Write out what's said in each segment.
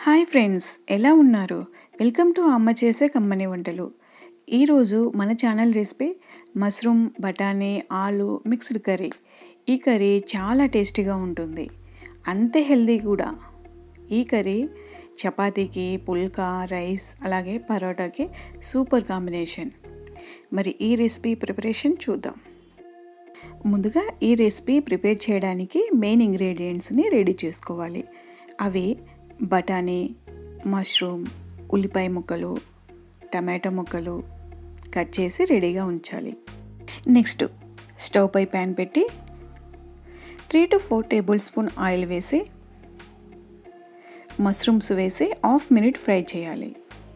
hi friends ఎలా ఉన్నారు welcome to అమ్మ చేసే కమ్మని వంటలు ఈరోజు మన ఛానల్ రెసిపీ మష్రూమ్ బఠానీ ఆలు మిక్స్డ్ కర్రీ ఈ కర్రీ చాలా టేస్టీగా ఉంటుంది అంతే హెల్దీ కూడా ఈ కర్రీ చపాతీకి పుల్కా రైస్ అలాగే పరోటాకి సూపర్ కాంబినేషన్ మరి ఈ రెసిపీ ప్రిపరేషన్ చూద్దాం ముందుగా ఈ రెసిపీ ప్రిపేర్ చేయడానికి మెయిన్ ఇంగ్రీడియంట్స్ని రెడీ చేసుకోవాలి అవి బఠానీ మష్రూమ్ ఉల్లిపాయ ముక్కలు టమాటో ముక్కలు కట్ చేసి రెడీగా ఉంచాలి నెక్స్ట్ స్టవ్ పై ప్యాన్ పెట్టి three to four tablespoon oil వేసి మష్రూమ్స్ వేసి హాఫ్ మినిట్ ఫ్రై చేయాలి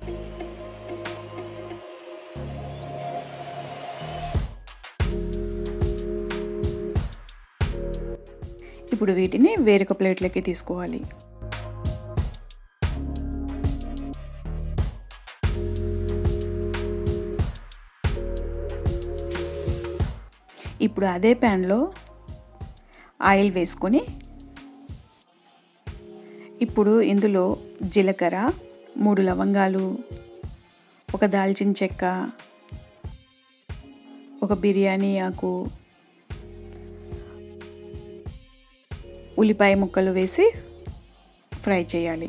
ఇప్పుడు వీటిని వేరొక ప్లేట్లోకి తీసుకోవాలి ఇప్పుడు అదే ప్యాన్లో ఆయిల్ వేసుకొని ఇప్పుడు ఇందులో జీలకర్ర మూడు లవంగాలు ఒక దాల్చిన చెక్క ఒక బిర్యానీ ఆకు ఉల్లిపాయ ముక్కలు వేసి ఫ్రై చేయాలి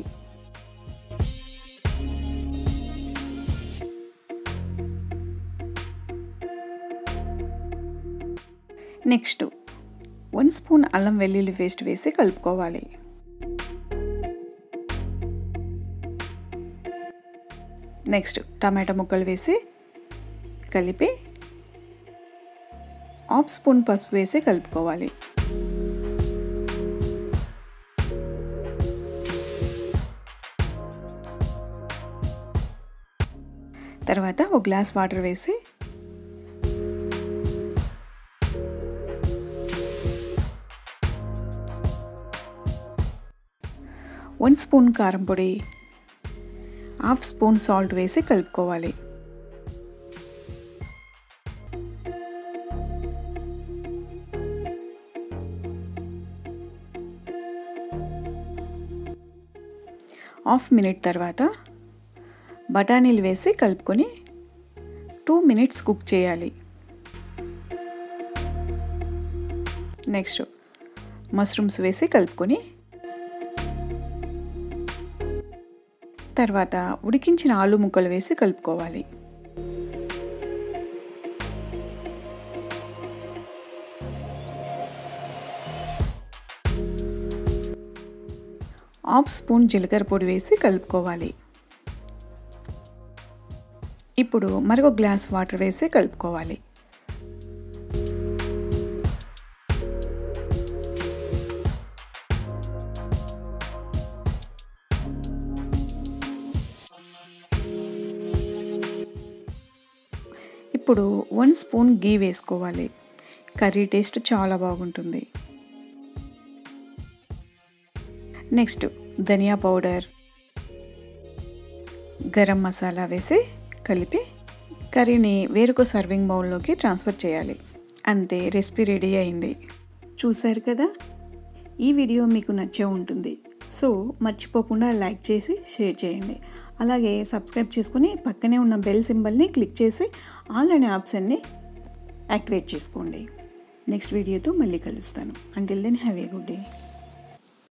నెక్స్ట్ వన్ స్పూన్ అల్లం వెల్లుల్లి పేస్ట్ వేసి కలుపుకోవాలి నెక్స్ట్ టమాటా ముక్కలు వేసి కలిపి హాఫ్ స్పూన్ పసుపు వేసి కలుపుకోవాలి తర్వాత ఒక గ్లాస్ వాటర్ వేసి వన్ స్పూన్ కారం పొడి హాఫ్ స్పూన్ సాల్ట్ వేసి కలుపుకోవాలి హాఫ్ మినిట్ తర్వాత బఠానీలు వేసి కలుపుకొని టూ మినిట్స్ కుక్ చేయాలి నెక్స్ట్ మష్రూమ్స్ వేసి కలుపుకొని తర్వాత ఉడికించిన ఆలు ముక్కలు వేసి కలుపుకోవాలి హాఫ్ స్పూన్ జీలకర్ర పొడి వేసి కలుపుకోవాలి ఇప్పుడు మరొక గ్లాస్ వాటర్ వేసి కలుపుకోవాలి ఇప్పుడు వన్ స్పూన్ గీ వేసుకోవాలి కర్రీ టేస్ట్ చాలా బాగుంటుంది నెక్స్ట్ ధనియా పౌడర్ గరం మసాలా వేసి కలిపి కర్రీని వేరొక సర్వింగ్ బౌల్లోకి ట్రాన్స్ఫర్ చేయాలి అంతే రెసిపీ రెడీ అయింది చూశారు కదా ఈ వీడియో మీకు నచ్చే ఉంటుంది సో మర్చిపోకుండా లైక్ చేసి షేర్ చేయండి అలాగే సబ్స్క్రైబ్ చేసుకుని పక్కనే ఉన్న బెల్ సింబల్ని క్లిక్ చేసి ఆల్ అనే ఆప్షన్ని యాక్టివేట్ చేసుకోండి నెక్స్ట్ వీడియోతో మళ్ళీ కలుస్తాను until then have a good day